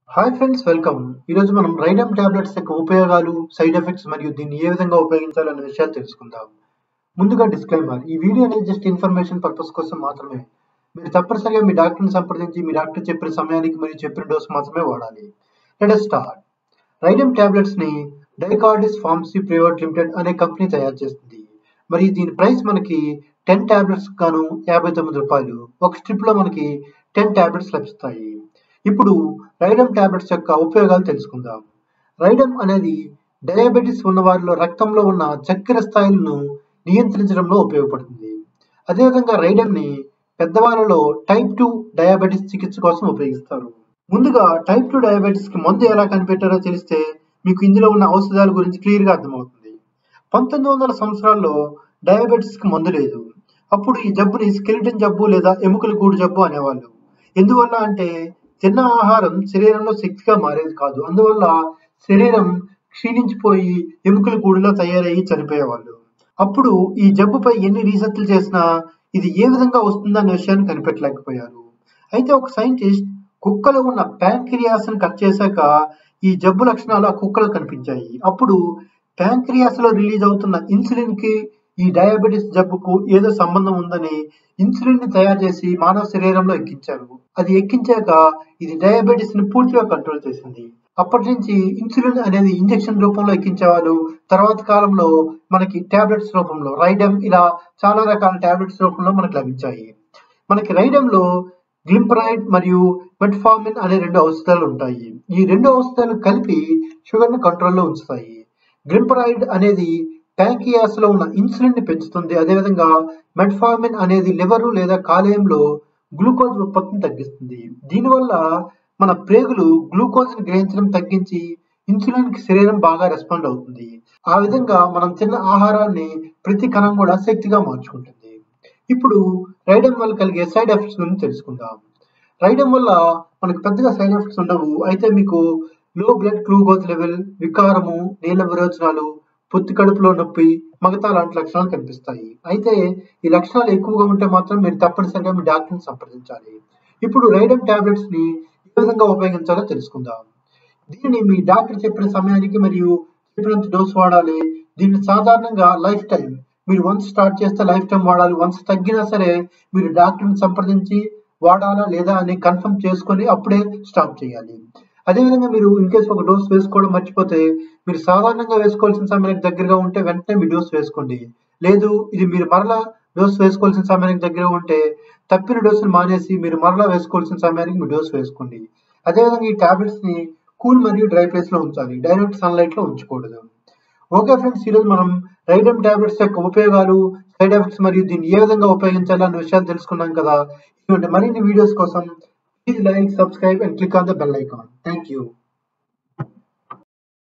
hi friends welcome ఈరోజు మనం రైడమ్ tablets యొక్క ఉపయోగాలు సైడ్ ఎఫెక్ట్స్ మరియు దీన్ని ఏ విధంగా ఉపయోగించాలనే విషయాలు తెలుసుకుందాం ముందుగా డిస్క్లైమర్ ఈ వీడియో అనేది జస్ట్ ఇన్ఫర్మేషన్ పర్పస్ కోసం మాత్రమే మీరు తప్పనిసరిగా మీ డాక్టర్ని సంప్రదించి మీ డాక్టర్ చెప్పిన సమయానికి మరియు చెప్పిన డోస్ మాత్రమే వాడాలి లెట్ స్టార్ట్ రైడమ్ టాబ్లెట్స్ ని డైకార్డిస్ ఫార్మసీ ప్రైవేట్ లిమిటెడ్ అనే కంపెనీ తయారు చేస్తుంది మరి దీని ప్రైస్ మనకి టెన్ టాబ్లెట్స్ గాను యాభై తొమ్మిది రూపాయలు ఒక స్ట్రిప్ లో మనకి టెన్ టాబ్లెట్స్ లభిస్తాయి ఇప్పుడు రైడమ్ టాబ్లెట్స్ యొక్క ఉపయోగాలు తెలుసుకుందాం రైడమ్ అనేది డయాబెటీస్ ఉన్న వారిలో రక్తంలో ఉన్న చక్కెర స్థాయిలను నియంత్రించడంలో ఉపయోగపడుతుంది అదేవిధంగా రైడమ్ ని పెద్దవాళ్ళలో టైప్ టూ డయాబెటీస్ చికిత్స కోసం ఉపయోగిస్తారు ముందుగా టైప్ టూ డయాబెటీస్ కి మందు ఎలా కనిపెట్టారో తెలిస్తే మీకు ఇందులో ఉన్న ఔషధాల గురించి క్లియర్ గా అర్థమవుతుంది పంతొమ్మిది వందల సంవత్సరాల్లో డయాబెటీస్ కి మందు లేదు అప్పుడు ఈ జబ్బుని స్కెలిటన్ జబ్బు లేదా ఎముకల గూడు జబ్బు అనేవాళ్ళు ఎందువల్ల అంటే తిన్న ఆహారం శరీరంలో శక్తిగా మారేది కాదు అందువల్ల శరీరం క్షీణించిపోయి ఎముకల గూడులా తయారయ్యి చనిపోయేవాళ్ళు అప్పుడు ఈ జబ్బుపై ఎన్ని రీసెర్చ్లు చేసినా ఇది ఏ విధంగా వస్తుందనే విషయాన్ని కనిపెట్టలేకపోయారు అయితే ఒక సైంటిస్ట్ కుక్కలో ఉన్న ప్యాంక్రియాస్ ని కట్ చేశాక ఈ జబ్బు లక్షణాలు ఆ కుక్కలో కనిపించాయి అప్పుడు ప్యాంక్రియాస్ లో రిలీజ్ అవుతున్న ఇన్సులిన్ కి ఈ డయాబెటీస్ జబ్బుకు ఏదో సంబంధం ఉందని ఇన్సులిన్ ని తయారు చేసి మానవ శరీరంలో ఎక్కించారు అది ఎక్కించాక ఇది డయాబెటీస్ ని పూర్తిగా కంట్రోల్ చేసింది అప్పటి నుంచి ఇన్సులిన్ అనేది ఇంజెక్షన్ రూపంలో ఎక్కించేవాళ్ళు తర్వాత కాలంలో మనకి టాబ్లెట్స్ రూపంలో రైడమ్ ఇలా చాలా రకాల టాబ్లెట్స్ రూపంలో మనకు లభించాయి మనకి రైడమ్ లో గ్లింపరైడ్ మరియు మెట్ఫార్మిన్ అనే రెండు ఔషధాలు ఉంటాయి ఈ రెండు ఔషధాలు కలిపి షుగర్ ను కంట్రోల్లో ఉంచుతాయి గ్లింపరైడ్ అనేది ప్యాంకియాస్ లో ఉన్న ఇన్సులిన్ ని పెంచుతుంది అదేవిధంగా మెట్ఫార్మిన్ అనేది లివర్ లేదా కాలేయంలో గ్లూకోజ్ ఉత్పత్తిని తగ్గిస్తుంది దీనివల్ల మన ప్రేగులు గ్లూకోజ్ ని గ్రహించడం తగ్గించి ఇన్సులిన్ కి శరీరం బాగా రెస్పాండ్ అవుతుంది ఆ విధంగా మనం తిన్న ఆహారాన్ని ప్రతి కణం కూడా శక్తిగా మార్చుకుంటుంది ఇప్పుడు రైడమ్ వల్ల కలిగే సైడ్ ఎఫెక్ట్స్ గురించి తెలుసుకుందాం రైడమ్ వల్ల మనకు పెద్దగా సైడ్ ఎఫెక్ట్స్ ఉండవు అయితే మీకు లో బ్లడ్ గ్లూకోజ్ లెవెల్ వికారము నీళ్ళ విరోచనాలు పొత్తి కడుపులో నొప్పి మగతా లాంటి లక్షణాలు కనిపిస్తాయి అయితే ఈ లక్షణాలు ఎక్కువగా ఉంటే మాత్రం మీరు తప్పనిసరిగా మీ డాక్టర్ని సంప్రదించాలి ఇప్పుడు రైడమ్ టాబ్లెట్స్ ని ఏ విధంగా ఉపయోగించాలో తెలుసుకుందాం దీనిని మీ డాక్టర్ చెప్పిన సమయానికి మరియు చెప్పినంత డోస్ వాడాలి దీన్ని సాధారణంగా లైఫ్ టైం మీరు వన్స్ స్టార్ట్ చేస్తే లైఫ్ టైం వాడాలి వన్స్ తగ్గినా సరే మీరు డాక్టర్ని సంప్రదించి వాడాలా లేదా అని కన్ఫర్మ్ చేసుకొని అప్పుడే స్టాప్ చేయాలి అదేవిధంగా మీరు ఇన్ కేసు ఒక డోస్ వేసుకోవడం మర్చిపోతే మీరు సాధారణంగా వేసుకోవాల్సిన సమయానికి దగ్గరగా ఉంటే వెంటనే మీ డోస్ వేసుకోండి లేదు ఇది మీరు మరలా డోస్ వేసుకోవాల్సిన సమయానికి దగ్గరగా ఉంటే తప్పిన డోసులు మానేసి మీరు మరలా వేసుకోవాల్సిన సమయానికి మీ డోస్ వేసుకోండి అదేవిధంగా ఈ టాబ్లెట్స్ ని కూల్ మరియు డ్రై ప్లేస్ లో ఉంచాలి డైరెక్ట్ సన్లైట్ లో ఉంచకూడదు ఓకే ఫ్రెండ్స్ ఈరోజు మనం రైడమ్ టాబ్లెట్స్ యొక్క ఉపయోగాలు సైడ్ ఎఫెక్ట్స్ మరియు దీన్ని ఏ విధంగా ఉపయోగించాలి అనే విషయాలు తెలుసుకున్నాం కదా ఇటువంటి మరిన్ని వీడియోస్ కోసం please like subscribe and click on the bell icon thank you